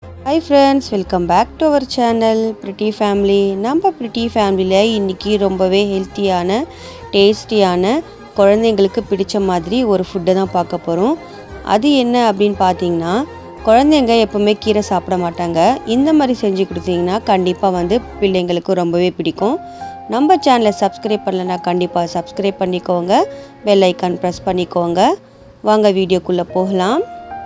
hi friends welcome back to our channel pretty family நம்ம pretty ஃபேமிலியில் இன்றைக்கி ரொம்பவே ஹெல்த்தியான டேஸ்டியான குழந்தைங்களுக்கு பிடிச்ச மாதிரி ஒரு ஃபுட்டை தான் பார்க்க போகிறோம் அது என்ன அப்படின்னு பார்த்தீங்கன்னா குழந்தைங்க எப்போவுமே கீரை சாப்பிட மாட்டாங்க இந்த மாதிரி செஞ்சு கொடுத்தீங்கன்னா கண்டிப்பாக வந்து பிள்ளைங்களுக்கு ரொம்பவே பிடிக்கும் நம்ம சேனலை சப்ஸ்கிரைப் பண்ணலன்னா கண்டிப்பாக சப்ஸ்கிரைப் பண்ணிக்கோங்க பெல் ஐக்கான் ப்ரெஸ் பண்ணிக்கோங்க வாங்க வீடியோக்குள்ளே போகலாம்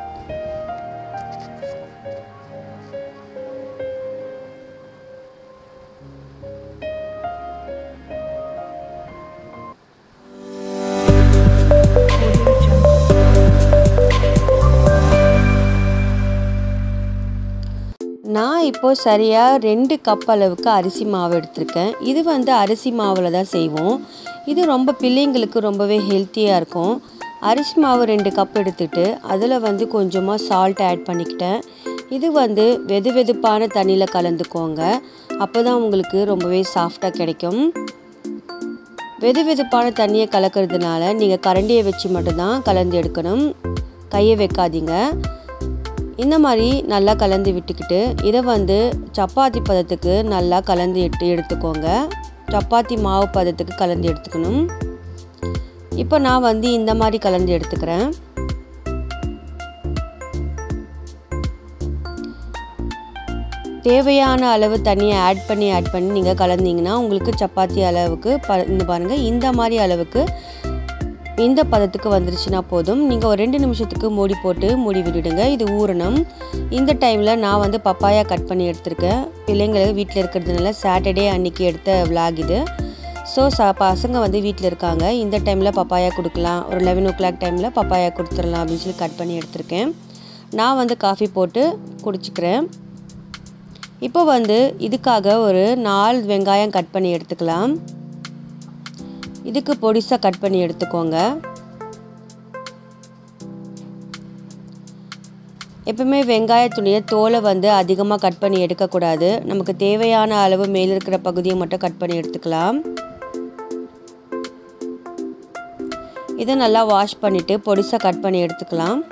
நான் இப்போது சரியாக ரெண்டு கப் அளவுக்கு அரிசி மாவு எடுத்திருக்கேன் இது வந்து அரிசி மாவில் தான் செய்வோம் இது ரொம்ப பிள்ளைங்களுக்கு ரொம்பவே ஹெல்த்தியாக இருக்கும் அரிசி மாவு ரெண்டு கப் எடுத்துட்டு அதில் வந்து கொஞ்சமாக சால்ட் ஆட் பண்ணிக்கிட்டேன் இது வந்து வெது வெதுப்பான தண்ணியில் கலந்துக்கோங்க அப்போ தான் உங்களுக்கு ரொம்பவே சாஃப்டாக கிடைக்கும் வெது வெதுப்பான தண்ணியை கலக்கிறதுனால நீங்கள் கரண்டியை வச்சு மட்டும்தான் கலந்து எடுக்கணும் கையை வைக்காதீங்க இந்த மாதிரி நல்லா கலந்து விட்டுக்கிட்டு இதை வந்து சப்பாத்தி பதத்துக்கு நல்லா கலந்து எட்டு எடுத்துக்கோங்க சப்பாத்தி மாவு பதத்துக்கு கலந்து எடுத்துக்கணும் இப்போ நான் வந்து இந்த மாதிரி கலந்து எடுத்துக்கிறேன் தேவையான அளவு தண்ணியை ஆட் பண்ணி ஆட் பண்ணி நீங்கள் கலந்தீங்கன்னா உங்களுக்கு சப்பாத்தி அளவுக்கு ப இந்த பாருங்கள் இந்த மாதிரி அளவுக்கு இந்த பதத்துக்கு வந்துருச்சுன்னா போதும் நீங்கள் ஒரு ரெண்டு நிமிஷத்துக்கு மூடி போட்டு மூடி விட்டுடுங்க இது ஊறணும் இந்த டைமில் நான் வந்து பப்பாயா கட் பண்ணி எடுத்திருக்கேன் பிள்ளைங்களுக்கு வீட்டில் இருக்கிறதுனால சாட்டர்டே அன்றைக்கி எடுத்த விளாக் இது ஸோ ச பசங்க வந்து வீட்டில் இருக்காங்க இந்த டைமில் பப்பாயா கொடுக்கலாம் ஒரு லெவன் ஓ கிளாக் டைமில் பப்பாயா கொடுத்துடலாம் அப்படின்னு சொல்லி கட் பண்ணி எடுத்திருக்கேன் நான் வந்து காஃபி போட்டு குடிச்சிக்கிறேன் இப்போ வந்து இதுக்காக ஒரு நாலு வெங்காயம் கட் பண்ணி எடுத்துக்கலாம் இதுக்கு பொடிசாக கட் பண்ணி எடுத்துக்கோங்க எப்பவுமே வெங்காயத்துடைய தோலை வந்து அதிகமாக கட் பண்ணி எடுக்கக்கூடாது நமக்கு தேவையான அளவு மேலே இருக்கிற பகுதியை மட்டும் கட் பண்ணி எடுத்துக்கலாம் இதை நல்லா வாஷ் பண்ணிவிட்டு பொடிசாக கட் பண்ணி எடுத்துக்கலாம்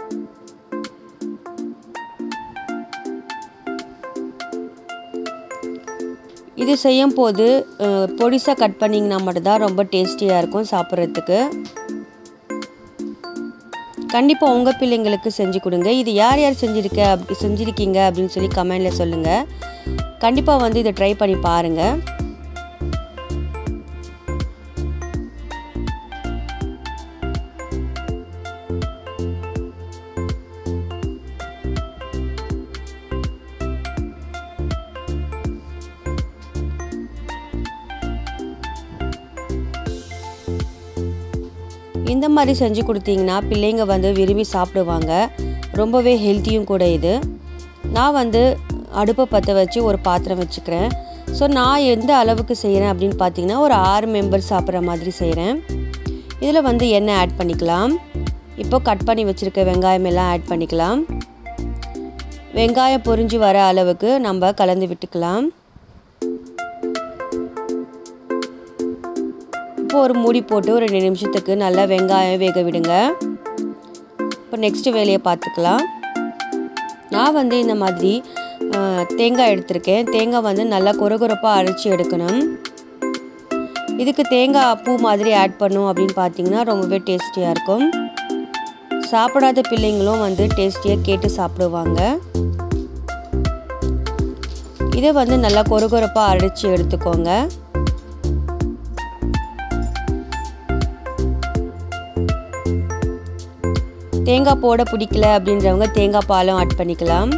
இது செய்யும் போது பொடிசாக கட் பண்ணிங்கன்னா மட்டும்தான் ரொம்ப டேஸ்டியாக இருக்கும் சாப்பிட்றதுக்கு கண்டிப்பாக உங்கள் பிள்ளைங்களுக்கு செஞ்சு கொடுங்க இது யார் யார் செஞ்சுருக்க அப்படி செஞ்சுருக்கீங்க அப்படின்னு சொல்லி கமெண்டில் சொல்லுங்கள் கண்டிப்பாக வந்து இதை ட்ரை பண்ணி பாருங்கள் இந்த மாதிரி செஞ்சு கொடுத்தீங்கன்னா பிள்ளைங்க வந்து விரும்பி சாப்பிடுவாங்க ரொம்பவே ஹெல்த்தியும் கூட இது நான் வந்து அடுப்பை பற்ற வச்சு ஒரு பாத்திரம் வச்சுக்கிறேன் ஸோ நான் எந்த அளவுக்கு செய்கிறேன் அப்படின்னு பார்த்தீங்கன்னா ஒரு ஆறு மெம்பர் சாப்பிட்ற மாதிரி செய்கிறேன் இதில் வந்து எண்ணெய் ஆட் பண்ணிக்கலாம் இப்போ கட் பண்ணி வச்சுருக்க வெங்காயம் எல்லாம் ஆட் பண்ணிக்கலாம் வெங்காயம் பொரிஞ்சு வர அளவுக்கு நம்ம கலந்து விட்டுக்கலாம் இப்போ ஒரு மூடி போட்டு ஒரு ரெண்டு நிமிஷத்துக்கு நல்லா வெங்காயம் வேக விடுங்க இப்போ நெக்ஸ்ட்டு வேலையை பார்த்துக்கலாம் நான் வந்து இந்த மாதிரி தேங்காய் எடுத்திருக்கேன் தேங்காய் வந்து நல்லா கொரகொரப்பாக அரைச்சி எடுக்கணும் இதுக்கு தேங்காய் பூ மாதிரி ஆட் பண்ணும் அப்படின்னு பார்த்தீங்கன்னா ரொம்பவே டேஸ்டியாக இருக்கும் சாப்பிடாத பிள்ளைங்களும் வந்து டேஸ்டியாக கேட்டு சாப்பிடுவாங்க இதை வந்து நல்லா கொரகொரப்பாக அரைச்சி எடுத்துக்கோங்க தேங்காய் போட பிடிக்கல அப்படின்றவங்க தேங்காய் பாலும் ஆட் பண்ணிக்கலாம்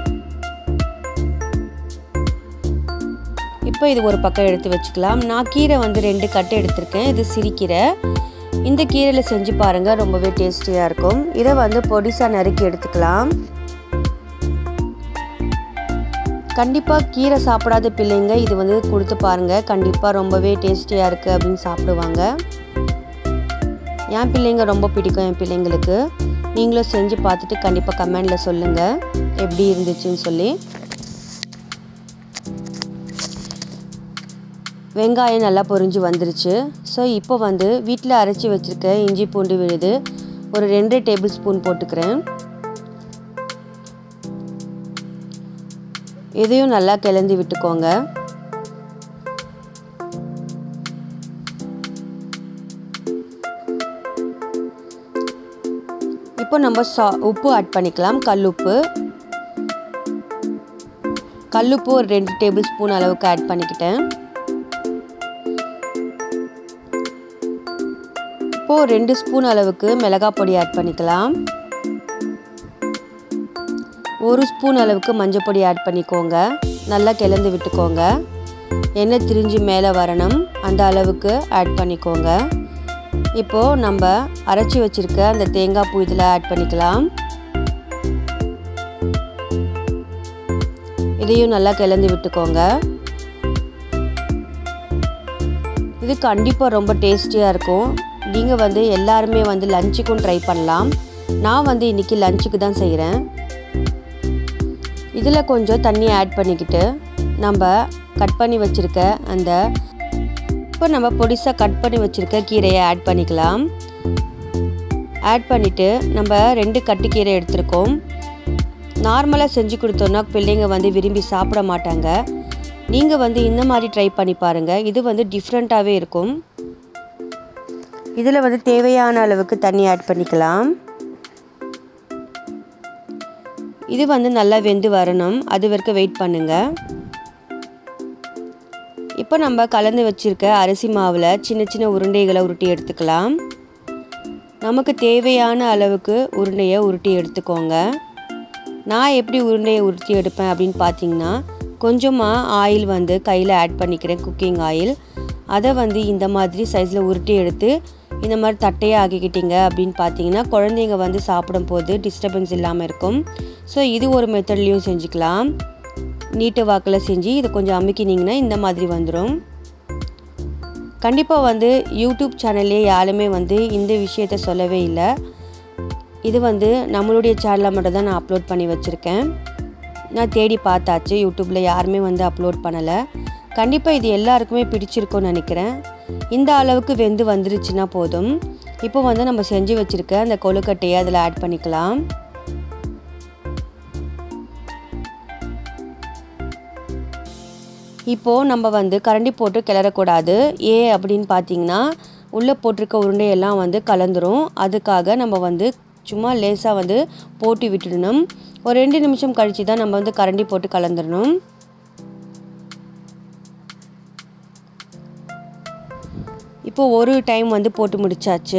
இப்போ இது ஒரு பக்கம் எடுத்து வச்சுக்கலாம் நான் கீரை வந்து ரெண்டு கட்டு எடுத்திருக்கேன் இது சிரிக்கீரை இந்த கீரையில் செஞ்சு பாருங்கள் ரொம்பவே டேஸ்டியாக இருக்கும் இதை வந்து பொடிசாக நறுக்கி எடுத்துக்கலாம் கண்டிப்பாக கீரை சாப்பிடாத பிள்ளைங்க இது வந்து கொடுத்து பாருங்கள் கண்டிப்பாக ரொம்பவே டேஸ்டியாக இருக்குது அப்படின்னு சாப்பிடுவாங்க என் பிள்ளைங்க ரொம்ப பிடிக்கும் என் பிள்ளைங்களுக்கு நீங்களும் செஞ்சு பார்த்துட்டு கண்டிப்பாக கமெண்டில் சொல்லுங்கள் எப்படி இருந்துச்சுன்னு சொல்லி வெங்காயம் நல்லா பொரிஞ்சு வந்துருச்சு ஸோ இப்போ வந்து வீட்டில் அரைச்சி வச்சுருக்க இஞ்சி பூண்டு விழுது ஒரு ரெண்டு டேபிள் ஸ்பூன் போட்டுக்கிறேன் இதையும் நல்லா கிளந்து விட்டுக்கோங்க இப்போ நம்ம சா உப்பு ஆட் பண்ணிக்கலாம் கல் உப்பு கல்லுப்பு ஒரு ரெண்டு டேபிள் ஸ்பூன் அளவுக்கு ஆட் பண்ணிக்கிட்டேன் இப்போது ரெண்டு ஸ்பூன் அளவுக்கு மிளகாய் பொடி ஆட் பண்ணிக்கலாம் ஒரு ஸ்பூன் அளவுக்கு மஞ்சள் பொடி ஆட் பண்ணிக்கோங்க நல்லா கிளந்து விட்டுக்கோங்க எண்ணெய் திரிஞ்சு மேலே வரணும் அந்த அளவுக்கு ஆட் பண்ணிக்கோங்க இப்போது நம்ம அரைச்சி வச்சுருக்க அந்த தேங்காய் பூ இதில் ஆட் பண்ணிக்கலாம் இதையும் நல்லா கிளந்து விட்டுக்கோங்க இது கண்டிப்பாக ரொம்ப டேஸ்டியாக இருக்கும் நீங்கள் வந்து எல்லாருமே வந்து லஞ்சுக்கும் ட்ரை பண்ணலாம் நான் வந்து இன்றைக்கி லஞ்சுக்கு தான் செய்கிறேன் இதில் கொஞ்சம் தண்ணி ஆட் பண்ணிக்கிட்டு நம்ம கட் பண்ணி வச்சுருக்க அந்த இப்போ நம்ம பொடிசாக கட் பண்ணி வச்சுருக்க கீரையை ஆட் பண்ணிக்கலாம் ஆட் பண்ணிவிட்டு நம்ம ரெண்டு கட்டு கீரை எடுத்திருக்கோம் நார்மலாக செஞ்சு கொடுத்தோன்னா பிள்ளைங்க வந்து விரும்பி சாப்பிட மாட்டாங்க நீங்கள் வந்து இந்த மாதிரி ட்ரை பண்ணி பாருங்கள் இது வந்து டிஃப்ரெண்ட்டாகவே இருக்கும் இதில் வந்து தேவையான அளவுக்கு தண்ணி ஆட் பண்ணிக்கலாம் இது வந்து நல்லா வெந்து வரணும் அது வரைக்கும் வெயிட் பண்ணுங்கள் இப்போ நம்ம கலந்து வச்சுருக்க அரிசி மாவில் சின்ன சின்ன உருண்டைகளை உருட்டி எடுத்துக்கலாம் நமக்கு தேவையான அளவுக்கு உருண்டையை உருட்டி எடுத்துக்கோங்க நான் எப்படி உருண்டையை உருட்டி எடுப்பேன் அப்படின்னு பார்த்தீங்கன்னா கொஞ்சமாக ஆயில் வந்து கையில் ஆட் பண்ணிக்கிறேன் குக்கிங் ஆயில் அதை வந்து இந்த மாதிரி சைஸில் உருட்டி எடுத்து இந்த மாதிரி தட்டையாக ஆக்கிக்கிட்டீங்க அப்படின்னு பார்த்தீங்கன்னா குழந்தைங்க வந்து சாப்பிடும் போது டிஸ்டர்பன்ஸ் இல்லாமல் இருக்கும் ஸோ இது ஒரு மெத்தட்லேயும் செஞ்சுக்கலாம் நீட்டு வாக்கில் செஞ்சு இதை கொஞ்சம் அமுக்கினீங்கன்னா இந்த மாதிரி வந்துடும் கண்டிப்பாக வந்து யூடியூப் சேனல்லே யாருமே வந்து இந்த விஷயத்த சொல்லவே இல்லை இது வந்து நம்மளுடைய சேனலில் மட்டும் தான் நான் அப்லோட் பண்ணி வச்சுருக்கேன் நான் தேடி பார்த்தாச்சு யூடியூப்பில் யாருமே வந்து அப்லோட் பண்ணலை கண்டிப்பாக இது எல்லாருக்குமே பிடிச்சிருக்கும்னு நினைக்கிறேன் இந்த அளவுக்கு வெந்து வந்துருச்சுன்னா போதும் இப்போ வந்து நம்ம செஞ்சு வச்சுருக்க அந்த கொழுக்கட்டையை அதில் ஆட் பண்ணிக்கலாம் இப்போது நம்ம வந்து கரண்டி போட்டு கிளறக்கூடாது ஏ அப்படின்னு பார்த்தீங்கன்னா உள்ளே போட்டிருக்க உருண்டையெல்லாம் வந்து கலந்துரும் அதுக்காக நம்ம வந்து சும்மா லேசாக வந்து போட்டு விட்டுடணும் ஒரு ரெண்டு நிமிஷம் கழித்து தான் நம்ம வந்து கரண்டி போட்டு கலந்துடணும் இப்போது ஒரு டைம் வந்து போட்டு முடிச்சாச்சு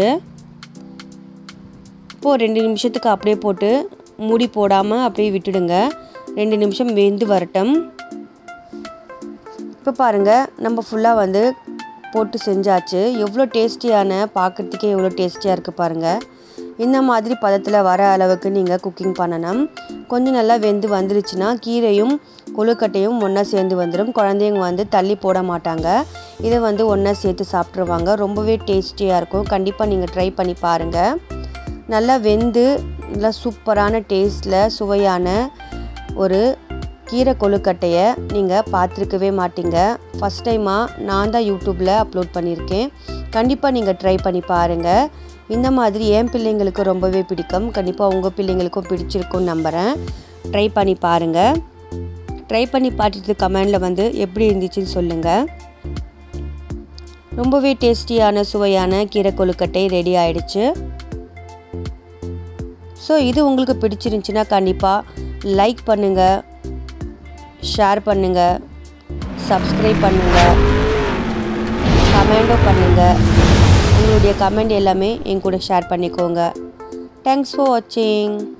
இப்போது ரெண்டு நிமிஷத்துக்கு அப்படியே போட்டு மூடி போடாமல் அப்படியே விட்டுடுங்க ரெண்டு நிமிஷம் வெந்து வரட்டும் இப்போ பாருங்கள் நம்ம ஃபுல்லாக வந்து போட்டு செஞ்சாச்சு எவ்வளோ டேஸ்டியான பார்க்குறதுக்கே எவ்வளோ டேஸ்டியாக இருக்குது பாருங்கள் இந்த மாதிரி பதத்தில் வர அளவுக்கு நீங்கள் குக்கிங் பண்ணணும் கொஞ்சம் நல்லா வெந்து வந்துருச்சுன்னா கீரையும் கொழுக்கட்டையும் ஒன்றா சேர்ந்து வந்துடும் குழந்தைங்க வந்து தள்ளி போட மாட்டாங்க இதை வந்து ஒன்றா சேர்த்து சாப்பிட்ருவாங்க ரொம்பவே டேஸ்டியாக இருக்கும் கண்டிப்பாக நீங்கள் ட்ரை பண்ணி பாருங்கள் நல்லா வெந்து நல்லா சூப்பரான டேஸ்ட்டில் சுவையான ஒரு கீரை கொழுக்கட்டையை நீங்கள் பார்த்துருக்கவே மாட்டீங்க ஃபஸ்ட் டைமாக நான் தான் யூடியூப்பில் அப்லோட் பண்ணியிருக்கேன் கண்டிப்பாக நீங்கள் ட்ரை பண்ணி பாருங்கள் இந்த மாதிரி என் பிள்ளைங்களுக்கு ரொம்பவே பிடிக்கும் கண்டிப்பாக உங்கள் பிள்ளைங்களுக்கும் பிடிச்சிருக்கும்னு நம்புகிறேன் ட்ரை பண்ணி பாருங்கள் ட்ரை பண்ணி பார்த்துட்டு கமெண்டில் வந்து எப்படி இருந்துச்சுன்னு சொல்லுங்கள் ரொம்பவே டேஸ்டியான சுவையான கீரை கொழுக்கட்டை ரெடி ஆயிடுச்சு ஸோ இது உங்களுக்கு பிடிச்சிருந்துச்சின்னா கண்டிப்பாக லைக் பண்ணுங்கள் ஷேர் பண்ணுங்கள் சப்ஸ்கிரைப் பண்ணுங்கள் கமெண்டும் பண்ணுங்கள் உங்களுடைய கமெண்ட் எல்லாமே என் கூட ஷேர் பண்ணிக்கோங்க தேங்க்ஸ் ஃபார் வாட்சிங்